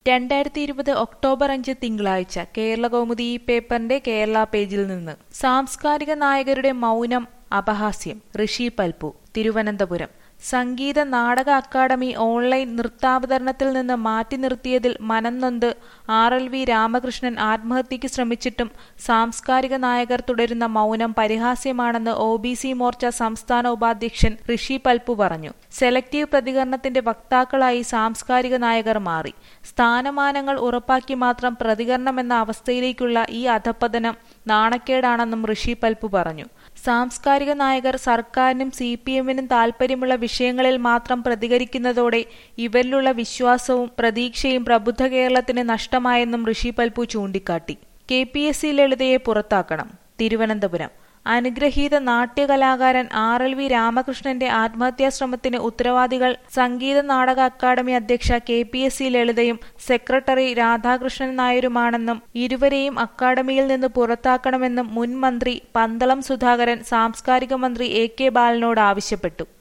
രണ്ടായിരത്തി ഇരുപത് ഒക്ടോബർ അഞ്ച് തിങ്കളാഴ്ച കേരളകൗമുദി ഈ പേപ്പറിന്റെ കേരള പേജിൽ നിന്ന് സാംസ്കാരിക നായകരുടെ മൗനം അപഹാസ്യം ഋഷി പൽപു തിരുവനന്തപുരം സംഗീത നാടക അക്കാദമി ഓൺലൈൻ നൃത്താവതരണത്തിൽ നിന്ന് മാറ്റി നിർത്തിയതിൽ മനംനൊന്ത് ആർ എൽ വി രാമകൃഷ്ണൻ ആത്മഹത്യയ്ക്ക് ശ്രമിച്ചിട്ടും സാംസ്കാരിക നായകർ തുടരുന്ന മൗനം പരിഹാസ്യമാണെന്ന് ഒ ബി സി മോർച്ച സംസ്ഥാന ഉപാധ്യക്ഷൻ ഋഷി പൽപു പറഞ്ഞു സെലക്ടീവ് പ്രതികരണത്തിന്റെ വക്താക്കളായി സാംസ്കാരിക നായകർ മാറി സ്ഥാനമാനങ്ങൾ ഉറപ്പാക്കി മാത്രം പ്രതികരണമെന്ന അവസ്ഥയിലേക്കുള്ള ഈ അധപ്പതനം നാണക്കേടാണെന്നും ഋഷി പൽപു പറഞ്ഞു സാംസ്കാരിക നായകർ സർക്കാരിനും സി പി എമ്മിനും താൽപ്പര്യമുള്ള വിഷയങ്ങളിൽ മാത്രം പ്രതികരിക്കുന്നതോടെ ഇവരിലുള്ള വിശ്വാസവും പ്രതീക്ഷയും പ്രബുദ്ധ കേരളത്തിന് നഷ്ടമായെന്നും ഋഷി പൽപു ചൂണ്ടിക്കാട്ടി കെ പി എസ് സി ലളിതയെ പുറത്താക്കണം തിരുവനന്തപുരം അനുഗ്രഹീത നാട്യകലാകാരൻ ആർ എൽ വി രാമകൃഷ്ണന്റെ ആത്മഹത്യാശ്രമത്തിന് ഉത്തരവാദികൾ സംഗീത നാടക അക്കാദമി അധ്യക്ഷ കെ പി എസ് സി ലളിതയും സെക്രട്ടറി രാധാകൃഷ്ണൻ നായരുമാണെന്നും ഇരുവരെയും അക്കാദമിയിൽ നിന്ന് പുറത്താക്കണമെന്നും മുൻ മന്ത്രി പന്തളം സുധാകരൻ സാംസ്കാരിക മന്ത്രി എ കെ ബാലനോട് ആവശ്യപ്പെട്ടു